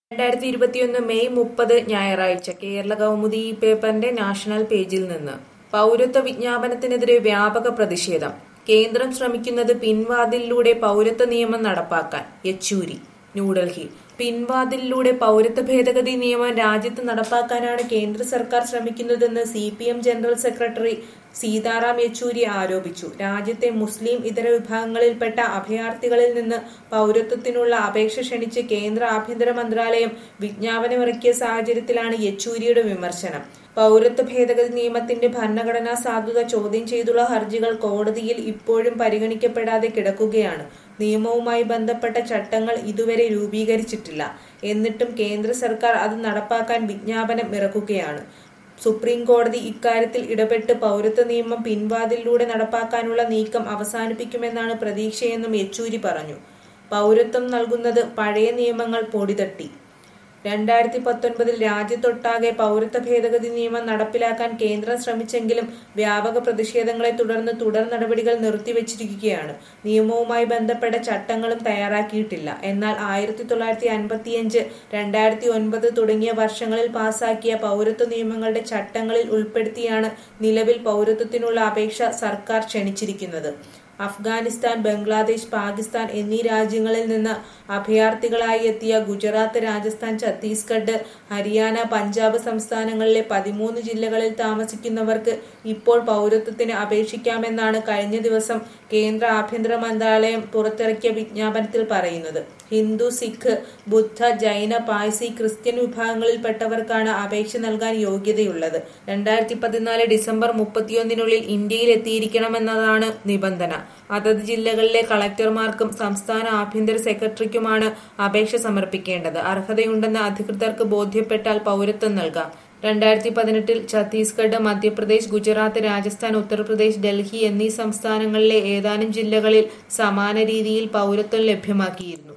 രണ്ടായിരത്തി ഇരുപത്തിയൊന്ന് മെയ് മുപ്പത് ഞായറാഴ്ച കേരള കൗമുദി ഈ പേപ്പറിന്റെ നാഷണൽ പേജിൽ നിന്ന് പൗരത്വ വിജ്ഞാപനത്തിനെതിരെ വ്യാപക പ്രതിഷേധം കേന്ദ്രം ശ്രമിക്കുന്നത് പിൻവാതിലിലൂടെ പൗരത്വ നിയമം നടപ്പാക്കാൻ യെച്ചൂരി ന്യൂഡൽഹി പിൻവാതിലിലൂടെ പൗരത്വ ഭേദഗതി നിയമം രാജ്യത്ത് നടപ്പാക്കാനാണ് കേന്ദ്ര സർക്കാർ ശ്രമിക്കുന്നതെന്ന് C P M general secretary Sitaram Yechury ആരോപിച്ചു രാജ്യത്തെ മുസ്ലിം ഇതര വിഭാഗങ്ങളിൽപ്പെട്ട അഭയാർത്ഥികളിൽ നിന്ന് പൗരത്വത്തിനുള്ള അപേക്ഷ ക്ഷണിച്ച് കേന്ദ്ര ആഭ്യന്തര മന്ത്രാലയം വിജ്ഞാപനമിറക്കിയ സാഹചര്യത്തിലാണ് യെച്ചൂരിയുടെ വിമർശനം പൗരത്വ ഭേദഗതി നിയമത്തിന്റെ ഭരണഘടനാ സാധുത ചോദ്യം ചെയ്തുള്ള ഹർജികൾ കോടതിയിൽ ഇപ്പോഴും പരിഗണിക്കപ്പെടാതെ കിടക്കുകയാണ് നിയമവുമായി ബന്ധപ്പെട്ട ചട്ടങ്ങൾ ഇതുവരെ രൂപീകരിച്ചിട്ടില്ല എന്നിട്ടും കേന്ദ്ര സർക്കാർ അത് നടപ്പാക്കാൻ വിജ്ഞാപനം ഇറക്കുകയാണ് സുപ്രീം കോടതി ഇക്കാര്യത്തിൽ ഇടപെട്ട് പൗരത്വ നിയമം പിൻവാതിലിലൂടെ നടപ്പാക്കാനുള്ള നീക്കം അവസാനിപ്പിക്കുമെന്നാണ് പ്രതീക്ഷയെന്നും യെച്ചൂരി പറഞ്ഞു പൗരത്വം നൽകുന്നത് പഴയ നിയമങ്ങൾ പൊടിതട്ടി രണ്ടായിരത്തി പത്തൊൻപതിൽ രാജ്യത്തൊട്ടാകെ പൗരത്വ ഭേദഗതി നിയമം നടപ്പിലാക്കാൻ കേന്ദ്രം ശ്രമിച്ചെങ്കിലും വ്യാപക പ്രതിഷേധങ്ങളെ തുടർന്ന് തുടർ നടപടികൾ നിർത്തിവച്ചിരിക്കുകയാണ് നിയമവുമായി ബന്ധപ്പെട്ട ചട്ടങ്ങളും തയ്യാറാക്കിയിട്ടില്ല എന്നാൽ ആയിരത്തി തൊള്ളായിരത്തി അൻപത്തിയഞ്ച് രണ്ടായിരത്തി ഒൻപത് തുടങ്ങിയ വർഷങ്ങളിൽ പാസാക്കിയ പൗരത്വ നിയമങ്ങളുടെ ചട്ടങ്ങളിൽ ഉൾപ്പെടുത്തിയാണ് നിലവിൽ പൗരത്വത്തിനുള്ള അപേക്ഷ സർക്കാർ ക്ഷണിച്ചിരിക്കുന്നത് അഫ്ഗാനിസ്ഥാൻ ബംഗ്ലാദേശ് പാകിസ്ഥാൻ എന്നീ രാജ്യങ്ങളിൽ നിന്ന് അഭയാർത്ഥികളായി എത്തിയ ഗുജറാത്ത് രാജസ്ഥാൻ ഛത്തീസ്ഗഡ് ഹരിയാന പഞ്ചാബ് സംസ്ഥാനങ്ങളിലെ പതിമൂന്ന് ജില്ലകളിൽ താമസിക്കുന്നവർക്ക് ഇപ്പോൾ പൗരത്വത്തിന് അപേക്ഷിക്കാമെന്നാണ് കഴിഞ്ഞ ദിവസം കേന്ദ്ര ആഭ്യന്തര മന്ത്രാലയം പുറത്തിറക്കിയ വിജ്ഞാപനത്തിൽ പറയുന്നത് ഹിന്ദു സിഖ് ബുദ്ധ ജൈന പാഴ്സി ക്രിസ്ത്യൻ വിഭാഗങ്ങളിൽപ്പെട്ടവർക്കാണ് അപേക്ഷ നൽകാൻ യോഗ്യതയുള്ളത് രണ്ടായിരത്തി പതിനാല് ഡിസംബർ മുപ്പത്തിയൊന്നിനുള്ളിൽ ഇന്ത്യയിൽ എത്തിയിരിക്കണമെന്നതാണ് നിബന്ധന അതത് ജില്ലകളിലെ കളക്ടർമാർക്കും സംസ്ഥാന ആഭ്യന്തര സെക്രട്ടറിക്കുമാണ് അപേക്ഷ സമർപ്പിക്കേണ്ടത് അർഹതയുണ്ടെന്ന് അധികൃതർക്ക് ബോധ്യപ്പെട്ടാൽ പൗരത്വം നൽകാം രണ്ടായിരത്തി പതിനെട്ടിൽ ഛത്തീസ്ഗഡ് മധ്യപ്രദേശ് ഗുജറാത്ത് രാജസ്ഥാൻ ഉത്തർപ്രദേശ് ഡൽഹി എന്നീ സംസ്ഥാനങ്ങളിലെ ഏതാനും ജില്ലകളിൽ സമാന രീതിയിൽ പൗരത്വം ലഭ്യമാക്കിയിരുന്നു